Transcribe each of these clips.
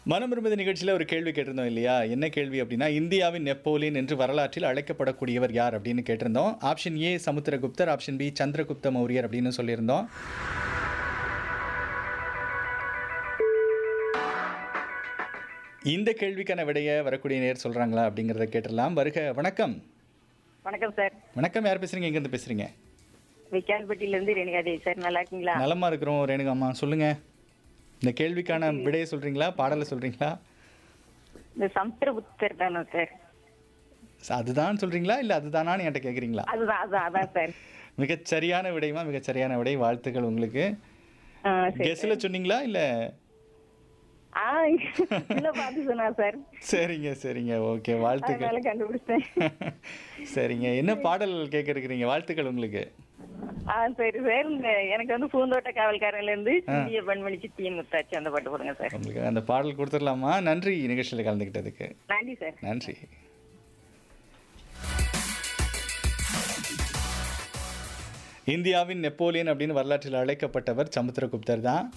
மனம் விரும்புத நிகழ்ச்சியில் ஒரு கேள்வி கேட்டிருந்தோம் இல்லையா என்ன கேள்வி அப்படின்னா இந்தியாவின் நெப்போலியன் என்று வரலாற்றில் அழைக்கப்படக்கூடியவர் யார் அப்படின்னு கேட்டிருந்தோம் option A Samudraguptar option B Chandragupta Mauryar அப்படின்னு சொல்லியிருந்தோம் இந்த கேள்விக்கான விடையை வரக்கூடிய நேர் சொல்கிறாங்களா அப்படிங்கிறத கேட்டுடலாம் வருக வணக்கம் வணக்கம் சார் வணக்கம் யார் பேசுகிறீங்க எங்கேருந்து பேசுகிறீங்க விக்கான்பட்டியில இருந்து ரேணுகாதேவி சார் நல்லா இருக்கீங்களா நலமாக இருக்கிறோம் ரேணுகாம்மா சொல்லுங்கள் இந்த கேள்விக்கான விடையை சொல்கிறீங்களா பாடலை சொல்கிறீங்களா இந்த சமுத்திரபுத்தர் தானே சார் அதுதான் சொல்கிறீங்களா இல்லை அதுதானான்னு என்கிட்ட கேட்குறீங்களா அதுதான் அதான் அதான் சார் மிகச் சரியான விடைமா மிகச் சரியான விடை வாழ்த்துக்கள் உங்களுக்கு ஆ, சரி கெஸ்ல சொன்னீங்களா இல்ல ஆ இல்ல பார்த்து சொன்னா சார் சரிங்க சரிங்க ஓகே வாழ்த்துக்கள் அதனால கண்டுபிடிச்சேன் சரிங்க என்ன பாடல் கேட்க இருக்கிறீங்க வாழ்த்துக்கள் உங்களுக்கு ஆ சரி சார் இந்த எனக்கு வந்து பூந்தோட்ட காவல்காரன்ல இருந்து சிறிய பண்மணி சித்தியின் முத்தாச்சு அந்த பாட்டு போடுங்க சார் உங்களுக்கு அந்த பாடல் கொடுத்துடலாமா நன்றி நிகழ்ச்சியில் கலந்துக்கிட்டதுக்கு நன்றி சார் நன்றி இந்தியாவின் நெப்போலியன் அப்படின்னு வரலாற்றில் அழைக்கப்பட்டவர் சமுத்திரகுப்தர் தான்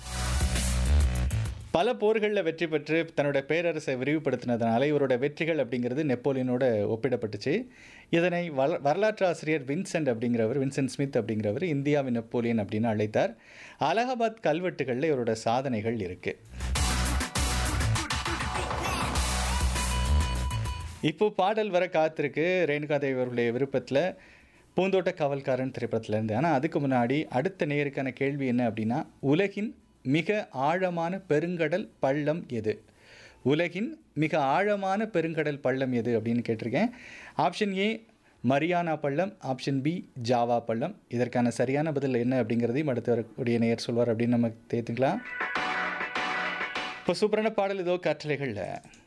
பல போர்களில் வெற்றி பெற்று தன்னோட பேரரசை விரிவுபடுத்தினதுனால இவரோட வெற்றிகள் அப்படிங்கிறது நெப்போலியனோட ஒப்பிடப்பட்டுச்சு இதனை வர வரலாற்று ஆசிரியர் வின்சென்ட் அப்படிங்கிறவர் வின்சென்ட் ஸ்மித் அப்படிங்கிறவர் இந்தியாவின் நெப்போலியன் அப்படின்னு அழைத்தார் அலகாபாத் கல்வெட்டுகளில் இவரோட சாதனைகள் இருக்குது இப்போ பாடல் வர காத்திருக்கு ரேணுகாதேவி அவர்களுடைய விருப்பத்தில் பூந்தோட்ட காவல்காரன் திரைப்படத்திலேருந்து ஆனால் அதுக்கு முன்னாடி அடுத்த நேருக்கான கேள்வி என்ன அப்படின்னா உலகின் மிக ஆழமான பெருங்கடல் பள்ளம் எது உலகின் மிக ஆழமான பெருங்கடல் பள்ளம் எது அப்படின்னு கேட்டிருக்கேன் ஆப்ஷன் ஏ மரியானா பள்ளம் ஆப்ஷன் பி ஜாவா பள்ளம் இதற்கான சரியான பதில் என்ன அப்படிங்கிறதையும் அடுத்து வரக்கூடிய நேயர் சொல்வார் அப்படின்னு நம்ம தேர்த்துக்கலாம் இப்போ சூப்பரான பாடல் இதோ கற்றலைகளில்